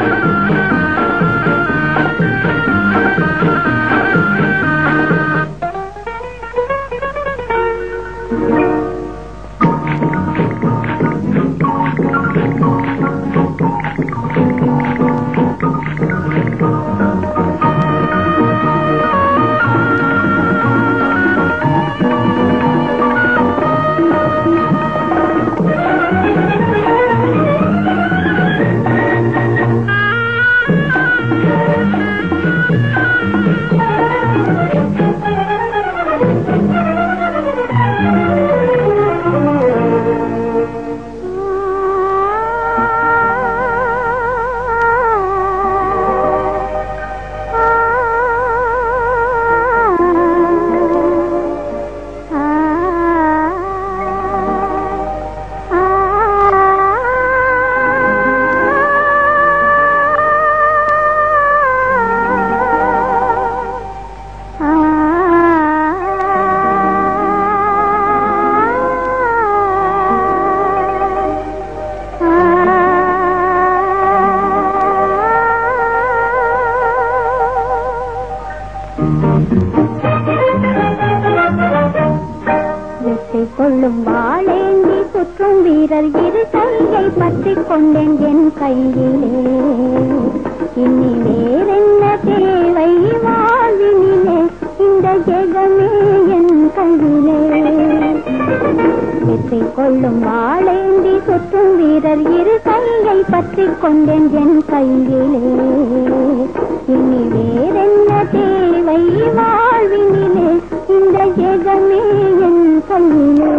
வெற்றி கொள்ளும் வாழேந்தி சுற்றும் வீரர் இரு கையை பற்றிக் கொண்டேன் என் கையிலே இனி வேறென்ன தேவை வாழ்வினிலே இந்த ஜெகமே என் கையிலே வெற்றி கொள்ளும் வாழேந்தி சுற்றும் வீரர் இரு கையை பற்றிக் கொண்டேன் என் கையிலே இனி வேறென்ன தேவை வாழ்வினிலே இந்த ஜெகமே என் கையிலே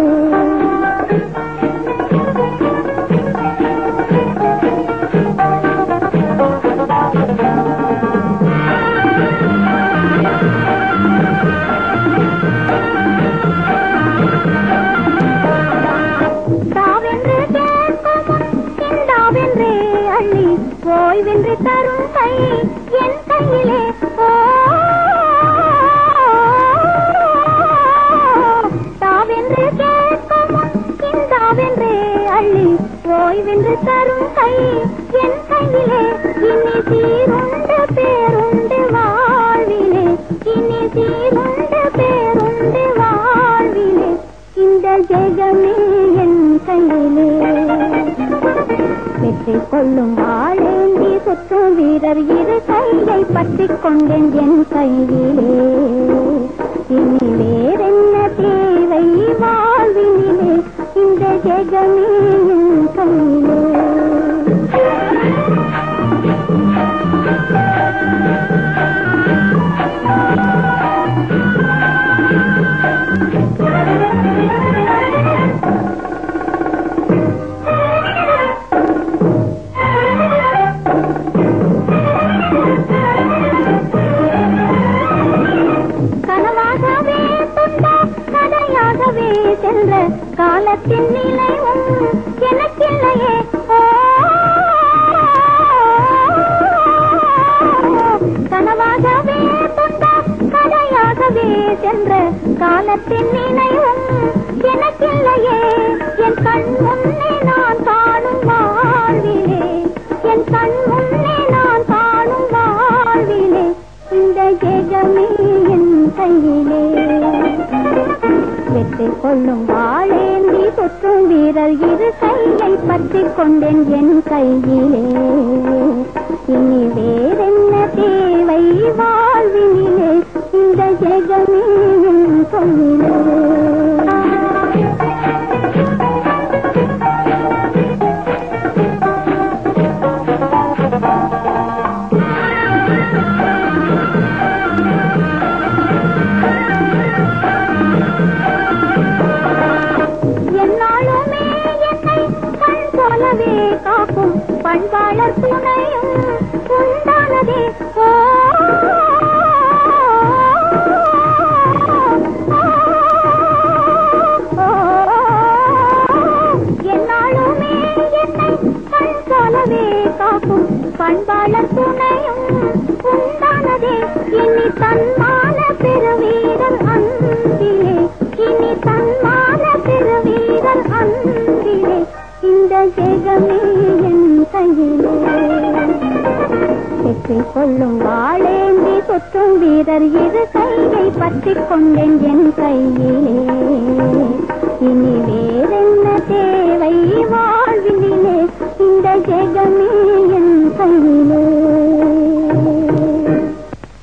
தாவென்று கேட்கும் இந்தாவென்றே அள்ளி ஓய்வென்று தரும் கை என் கையிலே ஓ தாவென்று கேட்கும் இந்தாவென்றே அள்ளி ஓய்வென்று தரும் கை என் கையிலே இனி சீருண்டு பேருண்டு வாழ்விலே இனி சீருண்டு பேருண்டு வாழ்விலே இந்த ஜெகமே என் கையிலே வெற்றி கொள்ளும் வாழேந்தி சுற்றும் வீரர் இரு கையை பற்றிக் கொண்டேன் என் கையிலே இனி வேறென்ன தேவை வாழ்வினிலே இந்த ஜெகமே என் கையிலே கனவாகவே துண்டா கதையாகவே சென்ற காலத்தின் நிலைவும் எனக்கில்லையே ஓ கனவாகவே துண்டா கதையாகவே சென்ற காலத்தின் நினைவும் எனக்கில்லையே என் கண் முன்னே நான் காணும் வாழ்விலே என் கண் முன்னே நான் காணும் வாழ்விலே இந்த ஜெகமே என் கையிலே வெற்றி கொள்ளும் வாழேந்தி சுற்றும் வீரர் இரு கையை பற்றிக் கொண்டேன் என் கையிலே இனி வேறென்ன தேவை வாழ்வினிலே இந்த ஜெகமே என் கையிலே என்னாலுமே என்னை கண் போலவே காக்கும் பண்பாளர் துணையும் உண்டானதே ஓ என்னாலுமே என்னை கண் போலவே காக்கும் பண்பாளர் துணையும் உண்டானதே இனி தன்மான பெருவீரர் அன்பிலே இனி தன்மான பெருவீரர் அன்பிலே இந்த ஜெகமே என் கையிலே வெற்றி கொள்ளும் வாழேந்தி சுற்றும் வீரர் இரு கையை பற்றிக் கொண்டேன் என் கையிலே இனி